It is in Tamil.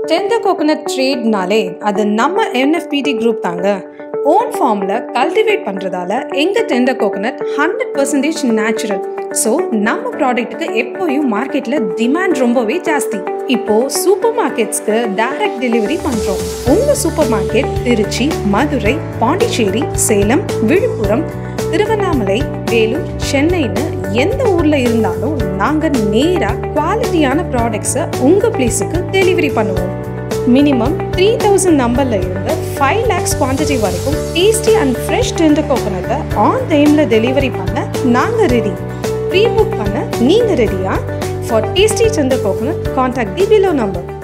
டெண்டர் கோகோனட் ட்ரேட்னாலே அது நம்ம என்எஃபிடி குரூப் தாங்க ஓன் ஃபார்மில் கல்டிவேட் பண்ணுறதால எங்கள் tender coconut hundred percentage natural so நம்ம ப்ராடக்ட்டுக்கு எப்போயும் மார்க்கெட்டில் டிமாண்ட் ரொம்பவே ஜாஸ்தி இப்போ சூப்பர் மார்க்கெட்ஸ்க்கு டைரக்ட் டெலிவரி பண்ணுறோம் உங்கள் சூப்பர் மார்க்கெட் திருச்சி மதுரை பாண்டிச்சேரி சேலம் விழுப்புரம் திருவண்ணாமலை வேலூர் சென்னைன்னு எந்த ஊர்ல இருந்தாலும் நாங்க நேரா குவாலிட்டியான ப்ராடக்ட்ஸை உங்க பிளேஸுக்கு டெலிவரி பண்ணுவோம் மினிமம் த்ரீ தௌசண்ட் நம்பர்ல இருந்து ஃபைவ் லேக்ஸ் குவான்டிட்டி வரைக்கும் டேஸ்டி அண்ட் ஃப்ரெஷ் டெண்டர் கோகோனட்டை ஆன் டைம்ல டெலிவரி பண்ண நாங்க ரெடி ப்ரீ புக் பண்ண நீங்க ரெடியா for tasty tender coconut contact the below number